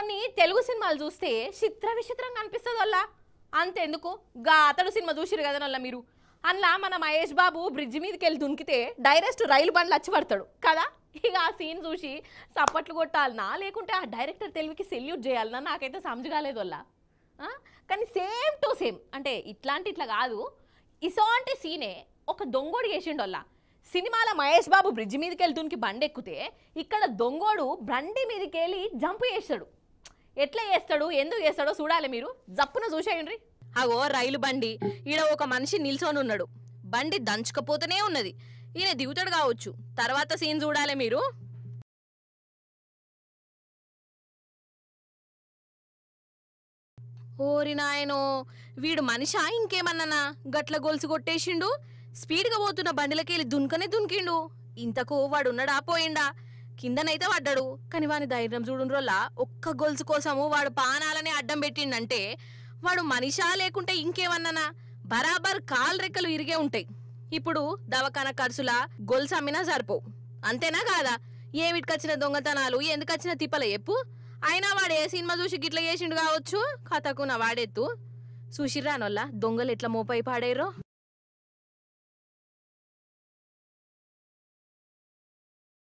కొన్ని తెలుగు సినిమాలు చూస్తే చిత్ర విచిత్రంగా అనిపిస్తుంది వల్ల అంతెందుకు గా అతడు సినిమా చూసిరు కదా నల్ల మీరు అందులో మన మహేష్ బాబు బ్రిడ్జ్ మీదకి వెళ్ళి దునికితే డైరెక్ట్ రైలు బండ్లు వచ్చి పడతాడు కదా ఇక ఆ సీన్ చూసి చప్పట్లు కొట్టాలనా లేకుంటే ఆ డైరెక్టర్ తెలివికి సెల్యూట్ చేయాలనా నాకైతే సమజగాలేదు వల్ల ఆ? కానీ సేమ్ టు సేమ్ అంటే ఇట్లాంటి ఇట్లా కాదు ఇసోంటి సీనే ఒక దొంగోడు చేసిండు వల్ల సినిమాలో మహేష్ బాబు బ్రిడ్జ్ మీదకి వెళ్తునికి బండి ఎక్కితే ఇక్కడ దొంగోడు బండి మీదకి వెళ్ళి జంప్ చేస్తాడు ఎట్లా చేస్తాడు ఎందుకు చేస్తాడో చూడాలి మీరు జప్పున చూసేయండి అగో రైలు బండి ఈడ ఒక మనిషి నిల్చొని ఉన్నాడు బండి దంచుకపోతూనే ఉన్నది ఈయన దిగుతాడు కావచ్చు తర్వాత సీన్ చూడాలి మీరు ఓరి నాయనో వీడు మనిషా ఇంకేమన్నానా గట్ల గొలుసు కొట్టేసిండు స్పీడ్గా పోతున్న బండిలకెళ్ళి దున్కనే దున్కిండు ఇంతకు వాడు ఉన్నాడా పోయిండా కిందనైతే పడ్డాడు కానీ వాని ధైర్యం చూడుండ్రోలా ఒక్క గొలుసు కోసము వాడు పానాలనే అడ్డం పెట్టిండంటే వాడు మనిషా లేకుంటే ఇంకేమన్నానా బరాబర్ కాలు రెక్కలు ఇరిగే ఉంటాయి ఇప్పుడు దవాఖాన ఖర్చులా గొలుసు అమ్మినా సరిపోవు అంతేనా కాదా ఏమిటికొచ్చిన దొంగతనాలు ఎందుకొచ్చిన తిప్పల చెప్పు అయినా వాడు ఏ సినిమా చూసి గిట్ల చేసిండు కావచ్చు కథకు నా వాడెత్తు చూసిర్రానొల్ల దొంగలు ఎట్లా మోపై పాడేరో